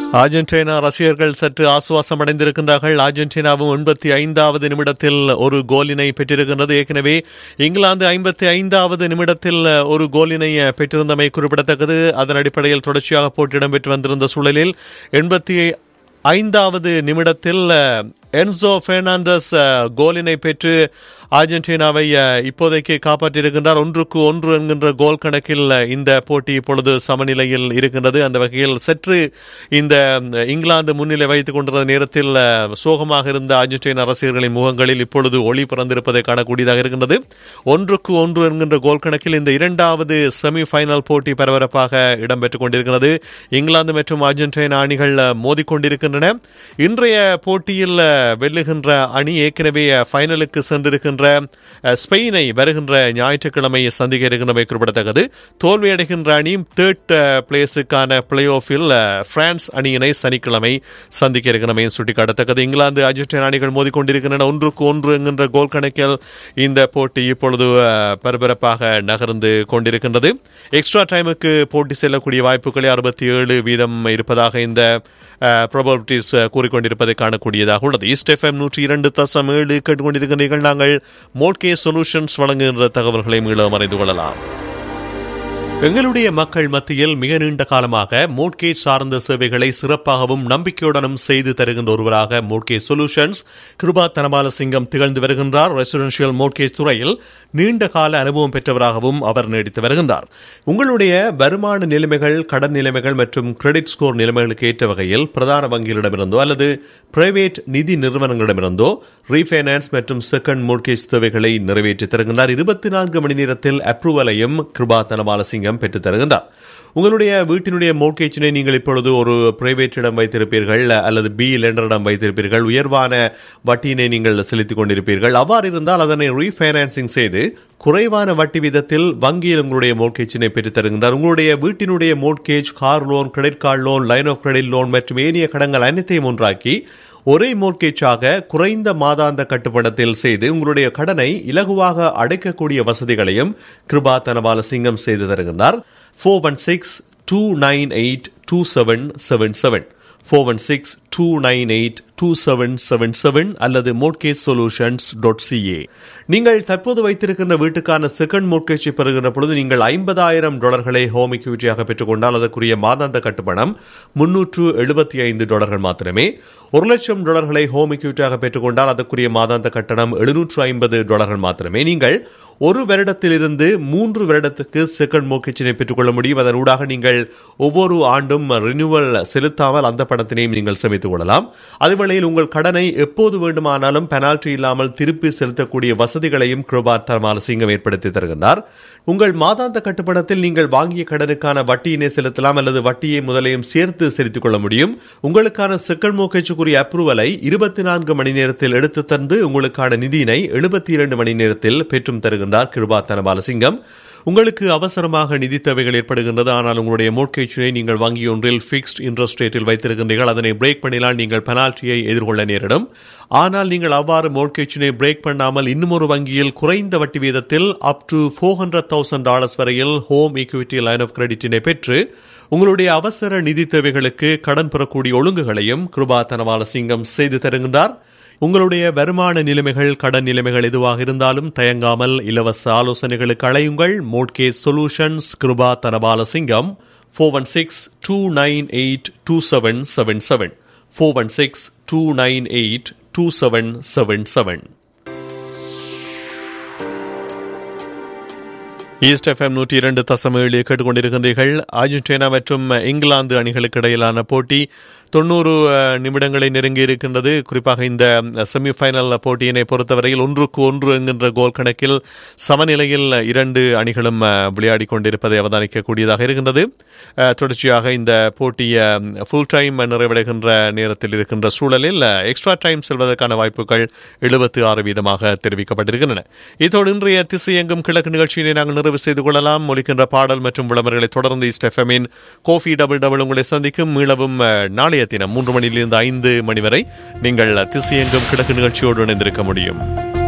Argentina ரசிகர்கள் சற்று ஆசுவாசம் அடைந்திருக்கின்றார்கள் அர்ஜென்டினாவும் எண்பத்தி ஐந்தாவது நிமிடத்தில் ஒரு கோலினை பெற்றிருக்கின்றது ஏற்கனவே இங்கிலாந்து ஐம்பத்தி ஐந்தாவது நிமிடத்தில் ஒரு கோலினை பெற்றிருந்தமை குறிப்பிடத்தக்கது அதன் அடிப்படையில் தொடர்ச்சியாக போட்டி இடம்பெற்று வந்திருந்த சூழலில் எண்பத்தி ஐந்தாவது நிமிடத்தில் என்சோ பெர்னாண்டஸ் கோலினை பெற்று அர்ஜென்டினாவை இப்போதைக்கு காப்பாற்றியிருக்கின்றார் ஒன்றுக்கு ஒன்று என்கின்ற கோல் கணக்கில் இந்த போட்டி இப்பொழுது சமநிலையில் இருக்கின்றது அந்த வகையில் சற்று இந்த இங்கிலாந்து முன்னிலை வைத்துக் கொண்டிருந்த நேரத்தில் சோகமாக இருந்த அர்ஜென்டினா ரசிகர்களின் முகங்களில் இப்பொழுது ஒளி பிறந்திருப்பதை காணக்கூடியதாக இருக்கின்றது ஒன்றுக்கு ஒன்று என்கின்ற கோல் கணக்கில் இந்த இரண்டாவது செமி ஃபைனல் போட்டி பரபரப்பாக இடம்பெற்றுக் கொண்டிருக்கிறது இங்கிலாந்து மற்றும் அர்ஜென்டினா அணிகள் மோதிக்கொண்டிருக்கின்றன இன்றைய போட்டியில் வெல்லுகின்ற அணி ஏற்கனவே ஃபைனலுக்கு சென்றிருக்கின்ற ஸ்பெயினை வருகின்ற ஞாயிற்றுக்கிழமை சந்திக்க இருக்கின்றமை குறிப்பிடத்தக்கது தோல்வியடைகின்ற அணி தேர்ட் பிளேஸுக்கான பிளே ஆஃபில் பிரான்ஸ் அணியினை சனிக்கிழமை சந்திக்க இருக்கின்றமை சுட்டிக்காட்டத்தக்கது இங்கிலாந்து அர்ஜென்டினா அணிகள் மோதிக்கொண்டிருக்கின்றன ஒன்றுக்கு ஒன்று என்கின்ற கோல் கணக்கில் இந்த போட்டி இப்பொழுது பரபரப்பாக நகர்ந்து கொண்டிருக்கின்றது எக்ஸ்ட்ரா டைமுக்கு போட்டி செல்லக்கூடிய வாய்ப்புகளை அறுபத்தி ஏழு வீதம் இருப்பதாக இந்த ப்ராபபிலிட்டிஸ் கூறிக்கொண்டிருப்பதை காணக்கூடியதாக உள்ளது ஈஸ்ட் எஃப்எம் நூற்றி இரண்டு தசம் ஏழு கேட்டுக்கொண்டிருக்கிறீர்கள் நாங்கள் மோட்கே சொல்யூஷன்ஸ் வழங்குகின்ற தகவல்களை மீள மறைந்து கொள்ளலாம் எங்களுடைய மக்கள் மத்தியில் மிக நீண்ட காலமாக மோட்கேஜ் சார்ந்த சேவைகளை சிறப்பாகவும் நம்பிக்கையுடனும் செய்து தருகின்ற ஒருவராக மோட்கேஜ் சொல்யூஷன்ஸ் கிருபா தனபால சிங்கம் திகழ்ந்து வருகின்றார் ரெசிடென்ஷியல் மோட்கேஜ் துறையில் நீண்ட கால அனுபவம் பெற்றவராகவும் அவர் நீடித்து வருகின்றார் உங்களுடைய வருமான நிலைமைகள் கடன் நிலைமைகள் மற்றும் கிரெடிட் ஸ்கோர் நிலைமைகளுக்கு ஏற்ற வகையில் பிரதான வங்கிகளிடமிருந்தோ அல்லது பிரைவேட் நிதி நிறுவனங்களிடமிருந்தோ ரீஃபைனான்ஸ் மற்றும் செகண்ட் மோட்கேஜ் தேவைகளை நிறைவேற்றி தருகின்றார் இருபத்தி நான்கு மணி நேரத்தில் அப்ரூவலையும் கிருபா தனபால சிங்கம் பெற்றுத் தருகின்றார் உங்களுடைய வீட்டினுடைய மோட்கேஜினை நீங்கள் இப்பொழுது ஒரு பிரைவேட்டிடம் வைத்திருப்பீர்கள் அல்லது பி லெண்டரிடம் வைத்திருப்பீர்கள் உயர்வான வட்டியினை நீங்கள் செலுத்திக் கொண்டிருப்பீர்கள் அவ்வாறு இருந்தால் அதனை ரீஃபைனான்சிங் செய்து குறைவான வட்டி விதத்தில் வங்கியில் உங்களுடைய மோட்கேஜினை பெற்றுத் தருகின்றார் உங்களுடைய வீட்டினுடைய mortgage car loan credit card loan line of credit loan மற்றும் ஏனைய கடன்கள் அனைத்தையும் ஒன்றாக்கி ஒரே மோர்கேஜாக குறைந்த மாதாந்த கட்டுப்படத்தில் செய்து உங்களுடைய கடனை இலகுவாக அடைக்கக்கூடிய வசதிகளையும் கிருபா தனபால சிங்கம் செய்து தருகின்றார் four one six two nine eight two seven seven seven four one six two nine eight two seven seven seven அல்லது மோட்கேஜ் சொல்யூஷன்ஸ் டாட் சிஏ நீங்கள் தற்போது வைத்திருக்கின்ற வீட்டுக்கான செகண்ட் மோட்கேஜை பெறுகின்ற பொழுது நீங்கள் ஐம்பதாயிரம் டாலர்களை ஹோம் இக்யூட்டியாக பெற்றுக்கொண்டால் அதற்குரிய மாதாந்த கட்டுப்பணம் முன்னூற்று எழுபத்தி ஐந்து டாலர்கள் மாத்திரமே ஒரு லட்சம் டாலர்களை ஹோம் இக்யூட்டியாக பெற்றுக்கொண்டால் அதற்குரிய மாதாந்த கட்டணம் எழுநூற்று ஐம்பது டாலர்கள் மாத்திரமே நீங்கள் ஒரு வருடத்திலிருந்து மூன்று வருடத்துக்கு செகண்ட் மோட்கேஜினை பெற்றுக்கொள்ள முடியும் அதன் ஊடாக நீங்கள் ஒவ்வொரு ஆண்டும் ரினியூவல் செலுத்தாமல் அந்த பணத்தினையும் நீங்கள் சேமித்துக் கொள்ளலாம் அதுவேளையில் உங்கள் கடனை எப்போது வேண்டுமானாலும் பெனால்டி இல்லாமல் திருப்பி செலுத்தக்கூடிய வசதிகளையும் கிருபார் தர்மால சிங்கம் ஏற்படுத்தி தருகின்றார் உங்கள் மாதாந்த கட்டுப்படத்தில் நீங்கள் வாங்கிய கடனுக்கான வட்டியினை செலுத்தலாம் அல்லது வட்டியை முதலையும் சேர்த்து செலுத்திக் கொள்ள முடியும் உங்களுக்கான செகண்ட் மோகேஜுக்குரிய அப்ரூவலை இருபத்தி நான்கு மணி நேரத்தில் எடுத்து தந்து உங்களுக்கான நிதியினை எழுபத்தி இரண்டு மணி நேரத்தில் பெற்றும் தருகின்றார் கிருபா தனபாலசிங்கம் உங்களுக்கு அவசரமாக நிதி தேவைகள் ஏற்படுகின்றது ஆனால் உங்களுடைய மோட்கேஜினை நீங்கள் வங்கி ஒன்றில் ஃபிக்ஸ்ட் இன்ட்ரெஸ்ட் ரேட்டில் வைத்திருக்கின்றீர்கள் அதனை பிரேக் பண்ணினால் நீங்கள் பெனால்ட்டியை எதிர்கொள்ள நேரிடும் ஆனால் நீங்கள் அவ்வாறு மோட்கேஜினை பிரேக் பண்ணாமல் இன்னும் ஒரு வங்கியில் குறைந்த வட்டி வீதத்தில் up to four hundred thousand dollars வரையில் ஹோம் ஈக்விட்டி லைன் ஆஃப் கிரெடிட்டினை பெற்று உங்களுடைய அவசர நிதி தேவைகளுக்கு கடன் பெறக்கூடிய ஒழுங்குகளையும் கிருபா தனவால சிங்கம் செய்து தருகின்றார் உங்களுடைய வருமான நிலைமைகள் கடன் நிலைமைகள் எதுவாக இருந்தாலும் தயங்காமல் இலவச ஆலோசனைகளுக்கு அழையுங்கள் mortgage solutions Kirupa Dhanapala Singam four one six two nine eight two seven seven seven four one six two nine eight two seven seven seven east FM நூற்றி இரண்டு தசம் ஏழு கேட்டுக்கொண்டிருக்கின்றீர்கள் அர்ஜென்டினா மற்றும் இங்கிலாந்து அணிகளுக்கு இடையிலான போட்டி தொண்ணூறு நிமிடங்களை நெருங்கி இருக்கின்றது குறிப்பாக இந்த செமிஃபைனல் போட்டியினை பொறுத்தவரையில் ஒன்றுக்கு ஒன்று என்கின்ற கோல் கணக்கில் சமநிலையில் இரண்டு அணிகளும் விளையாடி கொண்டிருப்பதை அவதானிக்கக்கூடியதாக இருக்கின்றது தொடர்ச்சியாக இந்த போட்டி ஃபுல் டைம் நிறைவடைகின்ற நேரத்தில் இருக்கின்ற சூழலில் எக்ஸ்ட்ரா டைம் செல்வதற்கான வாய்ப்புகள் எழுபத்தி ஆறு வீதமாக தெரிவிக்கப்பட்டிருக்கின்றன இதோடு இன்றைய திசையெங்கும் கிழக்கு நிகழ்ச்சியினை நாங்கள் நிறைவு செய்து கொள்ளலாம் ஒலிக்கின்ற பாடல் மற்றும் விளம்பரங்களை தொடர்ந்து இஸ்டெஃபமின் கோஃபி டபுள் டபுள் உங்களை சந்திக்கும் மீளவும் நாளைய தினம் மூன்று மணியிலிருந்து ஐந்து மணி வரை நீங்கள் திசையெங்கும் கிழக்கு நிகழ்ச்சியோடு இணைந்திருக்க முடியும்